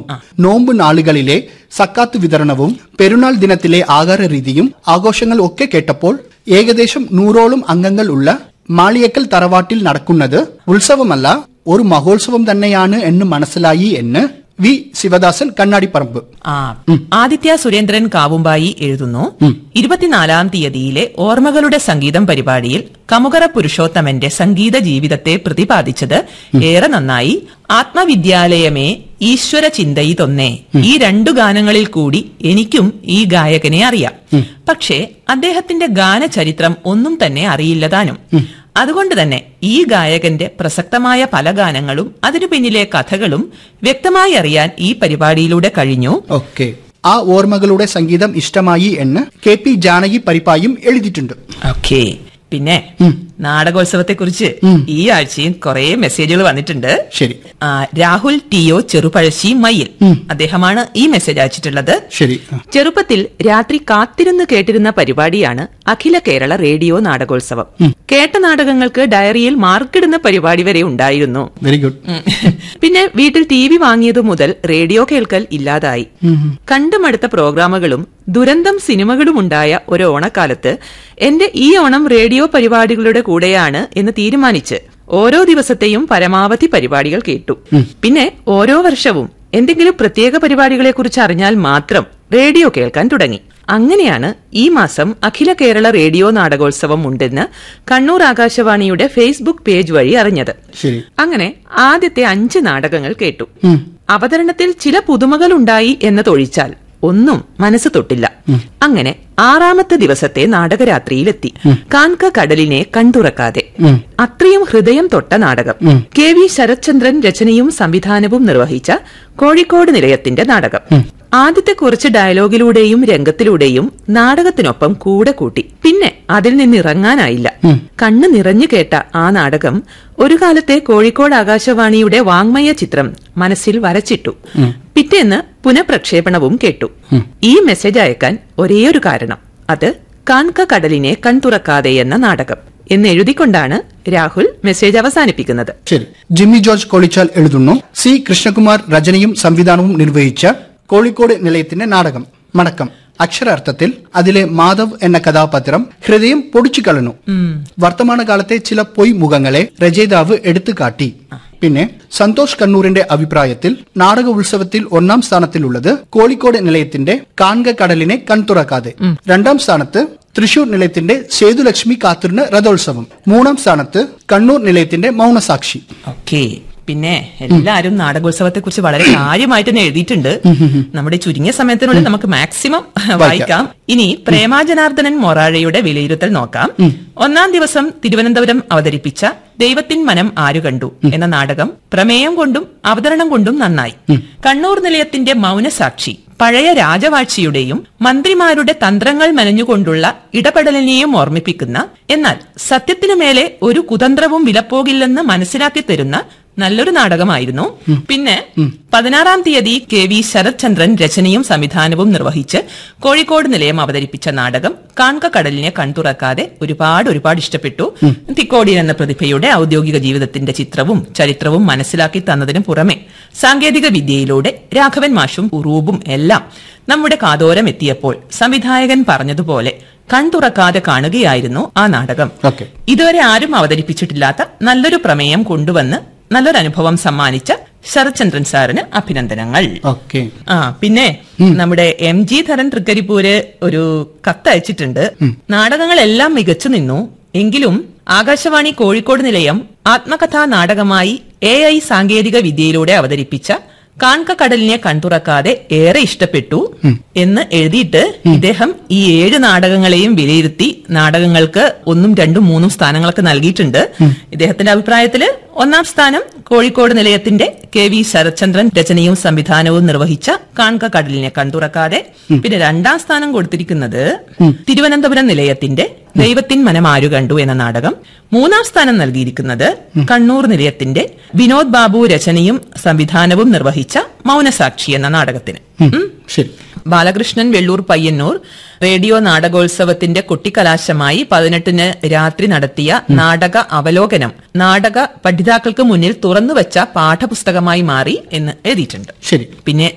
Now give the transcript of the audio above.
നോമ്പ് നാളുകളിലെ സക്കാത്ത് വിതരണവും പെരുന്നാൾ ദിനത്തിലെ ആകാര രീതിയും ആഘോഷങ്ങൾ ഒക്കെ കേട്ടപ്പോൾ ഏകദേശം നൂറോളം അംഗങ്ങൾ ഉള്ള മാളിയക്കൽ തറവാട്ടിൽ നടക്കുന്നത് ഉത്സവമല്ല ഒരു മഹോത്സവം തന്നെയാണ് എന്ന് മനസ്സിലായി എന്ന് വി ശിവദാസൻ കണ്ണാടിപ്പറമ്പ് ആ ആദിത്യ സുരേന്ദ്രൻ കാവുമ്പായി എഴുതുന്നു ഇരുപത്തിനാലാം തീയതിയിലെ ഓർമ്മകളുടെ സംഗീതം പരിപാടിയിൽ കമുകറ പുരുഷോത്തമന്റെ സംഗീത ജീവിതത്തെ പ്രതിപാദിച്ചത് ഏറെ നന്നായി ആത്മവിദ്യാലയമേ ഈശ്വര ചിന്തയി തൊന്നേ ഈ രണ്ടു ഗാനങ്ങളിൽ കൂടി എനിക്കും ഈ ഗായകനെ അറിയാം പക്ഷേ അദ്ദേഹത്തിന്റെ ഗാനചരിത്രം ഒന്നും തന്നെ അറിയില്ലതാനും അതുകൊണ്ട് തന്നെ ഈ ഗായകന്റെ പ്രസക്തമായ പല ഗാനങ്ങളും അതിനു പിന്നിലെ കഥകളും വ്യക്തമായി അറിയാൻ ഈ പരിപാടിയിലൂടെ കഴിഞ്ഞു ഓക്കെ ആ ഓർമ്മകളുടെ സംഗീതം ഇഷ്ടമായി എന്ന് കെ പി ജാനകി പരിപ്പായും എഴുതിയിട്ടുണ്ട് ഓക്കെ പിന്നെ നാടകോത്സവത്തെ കുറിച്ച് ഈ ആഴ്ചയും കുറെ മെസ്സേജുകൾ വന്നിട്ടുണ്ട് ശരി ആ, രാഹുൽ ടി ഒ ചെറുപഴശ്ശി മയിൽ അദ്ദേഹമാണ് ഈ മെസ്സേജ് അയച്ചിട്ടുള്ളത് ശരി ചെറുപ്പത്തിൽ രാത്രി കാത്തിരുന്ന് കേട്ടിരുന്ന പരിപാടിയാണ് അഖില കേരള റേഡിയോ നാടകോത്സവം കേട്ട നാടകങ്ങൾക്ക് ഡയറിയിൽ മാർക്കിടുന്ന പരിപാടി വരെ ഉണ്ടായിരുന്നു വെരി ഗുഡ് ഉം. പിന്നെ വീട്ടിൽ ടി വി വാങ്ങിയതു മുതൽ റേഡിയോ കേൾക്കൽ ഇല്ലാതായി കണ്ടുമടുത്ത പ്രോഗ്രാമുകളും ദുരന്തം സിനിമകളും ഉണ്ടായ ഒരു ഓണക്കാലത്ത് എന്റെ ഈ ഓണം റേഡിയോ പരിപാടികളുടെ കൂടെയാണ് എന്ന് തീരുമാനിച്ച് ഓരോ ദിവസത്തെയും പരമാവധി പരിപാടികൾ കേട്ടു പിന്നെ ഓരോ വർഷവും എന്തെങ്കിലും പ്രത്യേക പരിപാടികളെ കുറിച്ച് അറിഞ്ഞാൽ മാത്രം റേഡിയോ കേൾക്കാൻ തുടങ്ങി അങ്ങനെയാണ് ഈ മാസം അഖില കേരള റേഡിയോ നാടകോത്സവം ഉണ്ടെന്ന് കണ്ണൂർ ആകാശവാണിയുടെ ഫേസ്ബുക്ക് പേജ് വഴി അറിഞ്ഞത് ശരി അങ്ങനെ ആദ്യത്തെ അഞ്ച് നാടകങ്ങൾ കേട്ടു അവതരണത്തിൽ ചില പുതുമകൾ ഉണ്ടായി എന്നതൊഴിച്ചാൽ ഒന്നും മനസ്സ് തൊട്ടില്ല അങ്ങനെ ആറാമത്തെ ദിവസത്തെ നാടകരാത്രിയിലെത്തി കാൺക കടലിനെ കൺതുറക്കാതെ അത്രയും ഹൃദയം തൊട്ട നാടകം കെ വി ശരത്ചന്ദ്രൻ രചനയും സംവിധാനവും നിർവഹിച്ച കോഴിക്കോട് നിലയത്തിന്റെ നാടകം ആദ്യത്തെ കുറച്ച് ഡയലോഗിലൂടെയും രംഗത്തിലൂടെയും നാടകത്തിനൊപ്പം കൂടെ കൂട്ടി പിന്നെ അതിൽ നിന്നിറങ്ങാനായില്ല കണ്ണ് നിറഞ്ഞു കേട്ട ആ നാടകം ഒരു കാലത്തെ കോഴിക്കോട് ആകാശവാണിയുടെ വാങ്മയ ചിത്രം മനസ്സിൽ വരച്ചിട്ടു പിറ്റേന്ന് പുനഃപ്രക്ഷേപണവും കേട്ടു ഈ മെസ്സേജ് അയക്കാൻ ഒരേയൊരു കാരണം അത് കാൺക കടലിനെ കൺതുറക്കാതെ എന്ന നാടകം എന്ന് എഴുതിക്കൊണ്ടാണ് രാഹുൽ മെസ്സേജ് അവസാനിപ്പിക്കുന്നത് ശരി ജിമ്മി ജോർജ് കോളിച്ചാൽ എഴുതുന്നു സി കൃഷ്ണകുമാർ രചനയും സംവിധാനവും നിർവഹിച്ച കോഴിക്കോട് നിലയത്തിന്റെ നാടകം മടക്കം അക്ഷരാർത്ഥത്തിൽ അതിലെ മാധവ് എന്ന കഥാപാത്രം ഹൃദയം പൊടിച്ചു കളഞ്ഞു വർത്തമാനകാലത്തെ ചില പൊയ് മുഖങ്ങളെ രചയിതാവ് എടുത്തു കാട്ടി പിന്നെ സന്തോഷ് കണ്ണൂരിന്റെ അഭിപ്രായത്തിൽ നാടക ഉത്സവത്തിൽ ഒന്നാം സ്ഥാനത്തിലുള്ളത് കോഴിക്കോട് നിലയത്തിന്റെ കാൺക കടലിനെ കൺതുറക്കാതെ രണ്ടാം സ്ഥാനത്ത് തൃശൂർ നിലയത്തിന്റെ സേതുലക്ഷ്മി കാത്തിരുന്ന രഥോത്സവം മൂന്നാം സ്ഥാനത്ത് കണ്ണൂർ നിലയത്തിന്റെ മൗനസാക്ഷി ഓക്കെ പിന്നെ എല്ലാരും നാടകോത്സവത്തെ കുറിച്ച് വളരെ കാര്യമായിട്ട് തന്നെ എഴുതിയിട്ടുണ്ട് നമ്മുടെ ചുരുങ്ങിയ സമയത്തിനുള്ളിൽ നമുക്ക് മാക്സിമം വായിക്കാം ഇനി പ്രേമാജനാർദ്ദനൻ മൊറാഴയുടെ വിലയിരുത്തൽ നോക്കാം ഒന്നാം ദിവസം തിരുവനന്തപുരം അവതരിപ്പിച്ച ദൈവത്തിൻ മനം ആരു കണ്ടു എന്ന നാടകം പ്രമേയം കൊണ്ടും അവതരണം കൊണ്ടും നന്നായി കണ്ണൂർ നിലയത്തിന്റെ മൗനസാക്ഷി പഴയ രാജവാഴ്ചയുടെയും മന്ത്രിമാരുടെ തന്ത്രങ്ങൾ മെനഞ്ഞുകൊണ്ടുള്ള ഇടപെടലിനെയും ഓർമ്മിപ്പിക്കുന്ന എന്നാൽ സത്യത്തിനു മേലെ ഒരു കുതന്ത്രവും വിലപ്പോകില്ലെന്ന് മനസ്സിലാക്കി തരുന്ന നല്ലൊരു നാടകമായിരുന്നു പിന്നെ പതിനാറാം തീയതി കെ വി ശരത്ചന്ദ്രൻ രചനയും സംവിധാനവും നിർവഹിച്ച് കോഴിക്കോട് നിലയം അവതരിപ്പിച്ച നാടകം കാൺക കടലിനെ കൺതുറക്കാതെ ഒരുപാട് ഒരുപാട് ഇഷ്ടപ്പെട്ടു തിക്കോടിയൻ എന്ന പ്രതിഭയുടെ ഔദ്യോഗിക ജീവിതത്തിന്റെ ചിത്രവും ചരിത്രവും മനസ്സിലാക്കി തന്നതിനു പുറമെ സാങ്കേതിക വിദ്യയിലൂടെ രാഘവൻ മാഷും ഉറൂബും എല്ലാം നമ്മുടെ കാതോരം എത്തിയപ്പോൾ സംവിധായകൻ പറഞ്ഞതുപോലെ കൺതുറക്കാതെ കാണുകയായിരുന്നു ആ നാടകം ഓക്കെ ഇതുവരെ ആരും അവതരിപ്പിച്ചിട്ടില്ലാത്ത നല്ലൊരു പ്രമേയം കൊണ്ടുവന്ന് നല്ലൊരു അനുഭവം സമ്മാനിച്ച ശരത്ചന്ദ്രൻ സാറിന് അഭിനന്ദനങ്ങൾ ഓക്കെ ആ പിന്നെ നമ്മുടെ എം ജി ധരൻ തൃക്കരിപ്പൂര് ഒരു കത്തയച്ചിട്ടുണ്ട് നാടകങ്ങളെല്ലാം മികച്ചു നിന്നു എങ്കിലും ആകാശവാണി കോഴിക്കോട് നിലയം ആത്മകഥാ നാടകമായി എ ഐ സാങ്കേതിക വിദ്യയിലൂടെ അവതരിപ്പിച്ച കാൺക കടലിനെ കൺതുറക്കാതെ ഏറെ ഇഷ്ടപ്പെട്ടു എന്ന് എഴുതിയിട്ട് ഇദ്ദേഹം ഈ ഏഴ് നാടകങ്ങളെയും വിലയിരുത്തി നാടകങ്ങൾക്ക് ഒന്നും രണ്ടും മൂന്നും സ്ഥാനങ്ങളൊക്കെ നൽകിയിട്ടുണ്ട് ഇദ്ദേഹത്തിന്റെ അഭിപ്രായത്തില് ഒന്നാം സ്ഥാനം കോഴിക്കോട് നിലയത്തിന്റെ കെ വി ശരത്ചന്ദ്രൻ രചനയും സംവിധാനവും നിർവഹിച്ച കാൺക കടലിനെ കൺതുറക്കാതെ പിന്നെ രണ്ടാം സ്ഥാനം കൊടുത്തിരിക്കുന്നത് തിരുവനന്തപുരം നിലയത്തിന്റെ ദൈവത്തിൻ മനം ആരു കണ്ടു എന്ന നാടകം മൂന്നാം സ്ഥാനം നൽകിയിരിക്കുന്നത് കണ്ണൂർ നിലയത്തിന്റെ വിനോദ് ബാബു രചനയും സംവിധാനവും നിർവഹിച്ച മൗനസാക്ഷി എന്ന നാടകത്തിന് ഉം. ശരി ബാലകൃഷ്ണൻ വെള്ളൂർ പയ്യന്നൂർ റേഡിയോ നാടകോത്സവത്തിന്റെ കൊട്ടിക്കലാശമായി പതിനെട്ടിന് രാത്രി നടത്തിയ നാടക അവലോകനം നാടക പഠിതാക്കൾക്ക് മുന്നിൽ തുറന്നുവച്ച പാഠപുസ്തകമായി മാറി എന്ന് എഴുതിയിട്ടുണ്ട് ശരി പിന്നെ